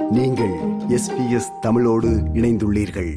நீங்கள் எஸ்பிஎஸ் தமிழோடு இணைந்துள்ளீர்கள்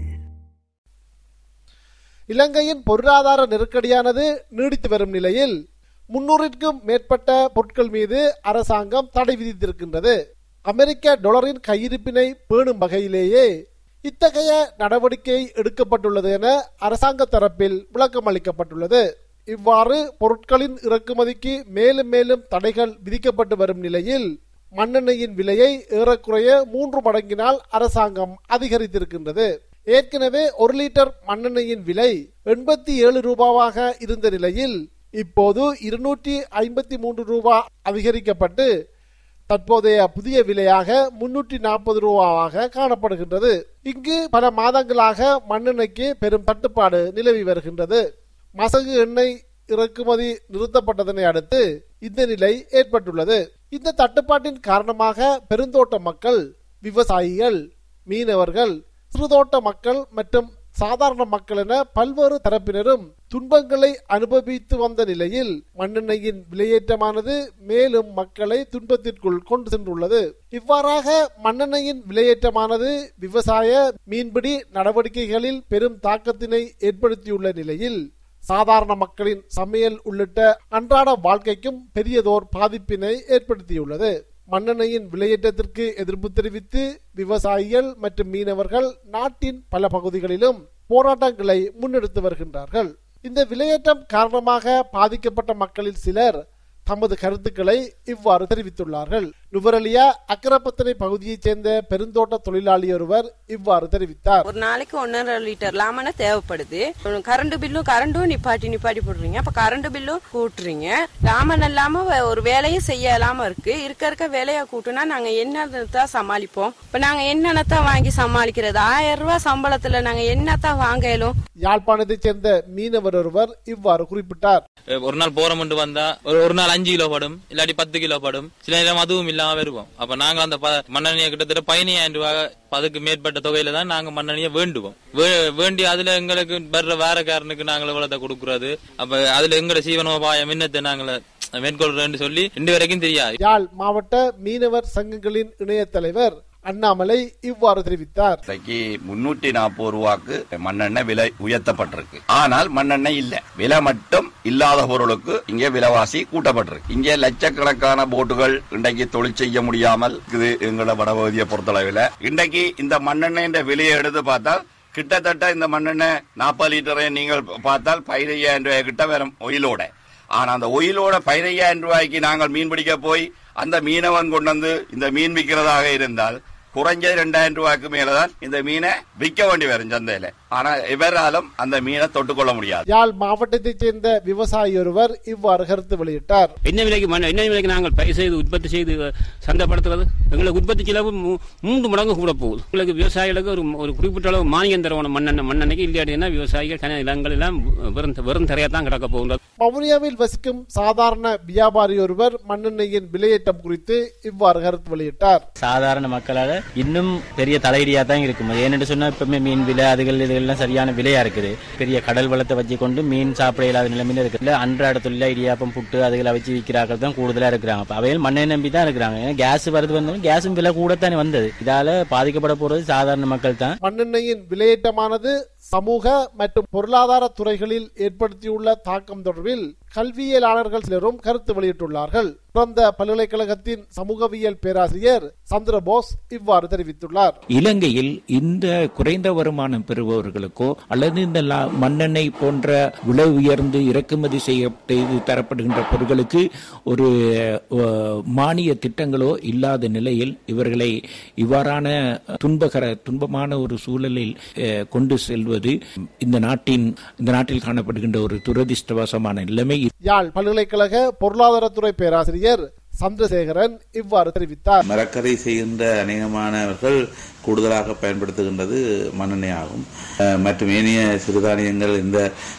இலங்கையின் பொருளாதார நெருக்கடியானது நீடித்து வரும் நிலையில் முன்னூறிற்கும் மேற்பட்ட பொருட்கள் மீது அரசாங்கம் தடை விதித்திருக்கின்றது அமெரிக்க டாலரின் கையிருப்பினை பேணும் வகையிலேயே இத்தகைய நடவடிக்கை எடுக்கப்பட்டுள்ளது என அரசாங்க தரப்பில் விளக்கம் அளிக்கப்பட்டுள்ளது இவ்வாறு பொருட்களின் இறக்குமதிக்கு மேலும் மேலும் தடைகள் விதிக்கப்பட்டு வரும் நிலையில் மண்ணெண்ணெயின் விலையை ஏறக்குறைய மூன்று மடங்கினால் அரசாங்கம் அதிகரித்திருக்கின்றது ஏற்கனவே ஒரு லிட்டர் மண்ணெண்ணெயின் விலை எண்பத்தி ஏழு ரூபாவாக இருந்த நிலையில் இப்போது இருநூற்றி ஐம்பத்தி மூன்று ரூபா அதிகரிக்கப்பட்டு தற்போதைய புதிய விலையாக முன்னூற்றி நாற்பது ரூபாவாக காணப்படுகின்றது இங்கு பல மாதங்களாக மண்ணெண்ணெய்க்கு பெரும் தட்டுப்பாடு நிலவி வருகின்றது மசகு எண்ணெய் இறக்குமதி நிறுத்தப்பட்டதனை அடுத்து இந்த நிலை ஏற்பட்டுள்ளது இந்த தட்டுப்பாட்டின் காரணமாக பெருந்தோட்ட மக்கள் விவசாயிகள் மீனவர்கள் சிறுதோட்ட மக்கள் மற்றும் சாதாரண மக்கள் என பல்வேறு தரப்பினரும் துன்பங்களை அனுபவித்து வந்த நிலையில் மண்ணெண்ணெயின் விலையேற்றமானது மேலும் மக்களை துன்பத்திற்குள் கொண்டு சென்றுள்ளது இவ்வாறாக மண்ணெண்ணெயின் விலையேற்றமானது விவசாய மீன்பிடி நடவடிக்கைகளில் பெரும் தாக்கத்தினை ஏற்படுத்தியுள்ள நிலையில் சாதாரண மக்களின் சமையல் உள்ளிட்ட அன்றாட வாழ்க்கைக்கும் பெரியதோர் பாதிப்பினை ஏற்படுத்தியுள்ளது மண்ணெண்ணெயின் விலையேற்றத்திற்கு எதிர்ப்பு தெரிவித்து விவசாயிகள் மற்றும் மீனவர்கள் நாட்டின் பல பகுதிகளிலும் போராட்டங்களை முன்னெடுத்து வருகின்றார்கள் இந்த விலையேற்றம் காரணமாக பாதிக்கப்பட்ட மக்களில் சிலர் தமது கருத்துக்களை இவ்வாறு தெரிவித்துள்ளார்கள் நுவரலியா அக்கரப்பத்தனை பகுதியைச் சேர்ந்த பெருந்தோட்ட தொழிலாளி ஒருவர் இவ்வாறு தெரிவித்தார் ஒரு நாளைக்கு ஒன்னரை லிட்டர் லாமன தேவைப்படுது கரண்ட் பில்லும் கரண்டும் நிப்பாட்டி நிப்பாட்டி போடுறீங்க அப்ப கரண்ட் பில்லும் கூட்டுறீங்க லாமன் இல்லாம ஒரு வேலையும் செய்ய இல்லாம இருக்கு இருக்க இருக்க வேலையை கூட்டுனா நாங்க என்னதான் சமாளிப்போம் இப்ப நாங்க என்னென்னதான் வாங்கி சமாளிக்கிறது ஆயிரம் ரூபாய் சம்பளத்துல நாங்க என்னத்தான் வாங்கலும் யாழ்ப்பாணத்தைச் சேர்ந்த மீனவர் ஒருவர் இவ்வாறு குறிப்பிட்டார் ஒரு நாள் போறோம்னு வந்தா ஒரு ஒரு நாள் அஞ்சு கிலோ படும் இல்லாட்டி பத்து கிலோ படும் சில நேரம் அதுவும் இல்லாம வருவோம் அப்ப நாங்க அந்த ப- மண்ணெண்ணெயை கிட்டத்தட்ட பதினையாயிரம் ரூபாய் அதுக்கு மேற்பட்ட தொகையில தான் நாங்க மண்ணெண்ணெயை வேண்டுவோம் வே- வேண்டி அதுல எங்களுக்கு வர்ற வேறக்காரனுக்கு நாங்கள் இவ்வளத்தை கொடுக்கறது அப்ப அதுல எங்களோட சீவனோபாயம் என்னத்தை நாங்கள மேற்கொள்றோம்னு சொல்லி இன்று வரைக்கும் தெரியாது யாழ் மாவட்ட மீனவர் சங்கங்களின் இணைய தலைவர் அண்ணாமலை இவ்வாறு தெரிவித்தார் இன்றைக்கு முன்னூற்றி நாற்பது ரூபாய்க்கு மண்ணெண்ணெய் விலை உயர்த்தப்பட்டிருக்கு ஆனால் மண்ணெண்ணெய் இல்ல விலை மட்டும் இல்லாத பொருளுக்கு இங்கே விலைவாசி கூட்டப்பட்டிருக்கு இங்கே லட்சக்கணக்கான போட்டுகள் இன்றைக்கு தொழில் செய்ய முடியாமல் இது எங்களோட வடபகுதியை பொறுத்தளவில் இன்றைக்கு இந்த மண்ணெண்ணெயின் விலையை எடுத்து பார்த்தால் கிட்டத்தட்ட இந்த மண்ணெண்ணெய் நாற்பது லிட்டரை நீங்கள் பார்த்தால் பதினையாயிரம் ரூபாய் கிட்ட வரும் ஒயிலோட ஆனா அந்த ஒயிலோட பதினையாயிரம் ரூபாய்க்கு நாங்கள் மீன் பிடிக்க போய் அந்த மீனவன் கொண்டு வந்து இந்த மீன் விற்கிறதாக இருந்தால் குறைஞ்சது ரெண்டாயிரம் ரூபாய்க்கு மேலதான் இந்த மீனை விற்க வேண்டி வரும் சந்தையில ஆனா இவராலும் அந்த மீனை தொட்டுக்கொள்ள முடியாது யாழ் மாவட்டத்தைச் சேர்ந்த விவசாயி ஒருவர் இவ்வாறு கருத்து வெளியிட்டார் என்ன விலைக்கு மண் என்ன விலைக்கு நாங்கள் பயிர் செய்து உற்பத்தி செய்து சந்தைப்படுத்துறது எங்களுக்கு உற்பத்தி செலவு மூ- மூன்று மடங்கு கூட போகுது எங்களுக்கு விவசாயிகளுக்கு ஒரு ஒரு குறிப்பிட்ட அளவு மானியம் தரணும் மண்ணெண்ணெய் மண்ணெண்ணைக்கு இல்லாட்டினா விவசாயிகள் கன நிலங்கள் எல்லாம் வெறும் வெறும் தரையா தான் கிடக்க போகுது வவுனியாவில் வசிக்கும் சாதாரண வியாபாரி ஒருவர் மண்ணெண்ணெயின் விலையேற்றம் குறித்து இவ்வாறு கருத்து வெளியிட்டார் சாதாரண மக்களால இன்னும் பெரிய தலையீடியா தான் இருக்கும் ஏன்னு சொன்னா இப்பவுமே மீன் விலை அதுகள் இதெல்லாம் சரியான விலையா இருக்குது பெரிய கடல் வளத்தை வச்சு கொண்டு மீன் சாப்பிட இல்லாத நிலைமையில இருக்குல்ல அன்றாட தொழில இடியாப்பம் புட்டு அதுகளை வச்சு விற்கிறார்கள் தான் கூடுதலா இருக்கிறாங்க அப்ப அவையில் மண்ணை நம்பி தான் இருக்கிறாங்க ஏன்னா கேஸ் வருது வந்தாலும் கேஸும் விலை கூடத்தானே வந்தது இதால பாதிக்கப்பட போறது சாதாரண மக்கள் தான் மண்ணெண்ணெயின் விலையேற்றமானது சமூக மற்றும் பொருளாதார துறைகளில் ஏற்படுத்தியுள்ள தாக்கம் தொடர்பில் கல்வியலாளர்கள் சிலரும் கருத்து வெளியிட்டுள்ளார்கள் பிறந்த பல்கலைக்கழகத்தின் சமூகவியல் பேராசிரியர் சந்திரபோஸ் இவ்வாறு தெரிவித்துள்ளார் இலங்கையில் இந்த குறைந்த வருமானம் பெறுபவர்களுக்கோ அல்லது இந்த லா- மண்ணெண்ணெய் போன்ற விலை உயர்ந்து இறக்குமதி செய்து தரப்படுகின்ற பொருட்களுக்கு ஒரு அஹ், மானிய திட்டங்களோ இல்லாத நிலையில் இவர்களை இவ்வாறான துன்பகர துன்பமான ஒரு சூழலில் அஹ், கொண்டு செல்வது இந்த நாட்டின் இந்த நாட்டில் காணப்படுகின்ற ஒரு துரதிர்ஷ்டவசமான நிலைமை யாழ் பல்கலைக்கழக பொருளாதாரத்துறை பேராசிரியர் சந்திரசேகரன் இவ்வாறு தெரிவித்தார் மரக்கரை செய்கின்ற அநேகமானவர்கள் கூடுதலாக பயன்படுத்துகின்றது மண்ணெண்ணெய் ஆகும் அஹ், மற்றும் ஏனைய சிறுதானியங்கள் இந்த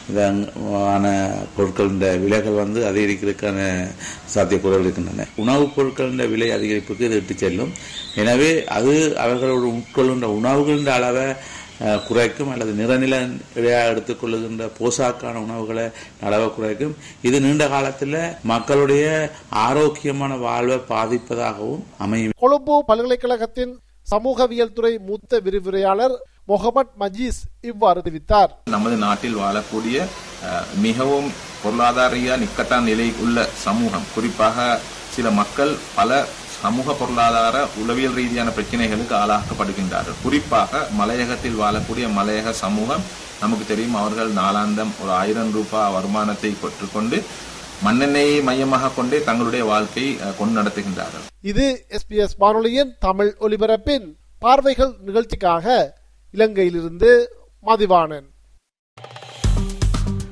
விதமான பொருட்கள் இந்த விலைகள் வந்து அதிகரிக்கிறதுக்கான சாத்தியக்கூறுகள் இருக்கின்றன உணவுப் பொருட்களின் விலை அதிகரிப்புக்கு இது இட்டு செல்லும் எனவே அது அவர்களோட உட்கொள்கின்ற உணவுகளின் அளவை அஹ், குறைக்கும் அல்லது நிறநில இழையாக எடுத்துக்கொள்ளுகின்ற போசாக்கான உணவுகளை அளவை குறைக்கும் இது நீண்ட காலத்தில் மக்களுடைய ஆரோக்கியமான வாழ்வை பாதிப்பதாகவும் அமையும் கொழும்பு பல்கலைக்கழகத்தின் சமூகவியல் துறை மூத்த விரிவுரையாளர் முகமது மஜீஸ் இவ்வாறு தெரிவித்தார் நமது நாட்டில் வாழக்கூடிய அஹ், மிகவும் பொருளாதார ரீதியா நிக்கட்டான நிலை உள்ள சமூகம் குறிப்பாக சில மக்கள் பல சமூக பொருளாதார உளவியல் ரீதியான பிரச்சனைகளுக்கு ஆளாக்கப்படுகின்றார்கள் குறிப்பாக மலையகத்தில் வாழக்கூடிய மலையக சமூகம் நமக்கு தெரியும் அவர்கள் நாளாந்தம் ஒரு ஆயிரம் ரூபாய் வருமானத்தை பெற்றுக்கொண்டு மண்ணெண்ணெயை மையமாக கொண்டே தங்களுடைய வாழ்க்கையை அஹ், கொண்டு நடத்துகின்றார்கள் இது எஸ்பிஎஸ் வானொலியின் தமிழ் ஒலிபரப்பின் பார்வைகள் நிகழ்ச்சிக்காக இலங்கையிலிருந்து மதிவாணன்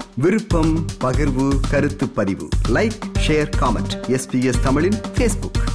விருப்பம் பகிர்வு கருத்து பதிவு லைக் ஷேர் காமெண்ட் எஸ்பிஎஸ் தமிழின் ஃபேஸ்புக்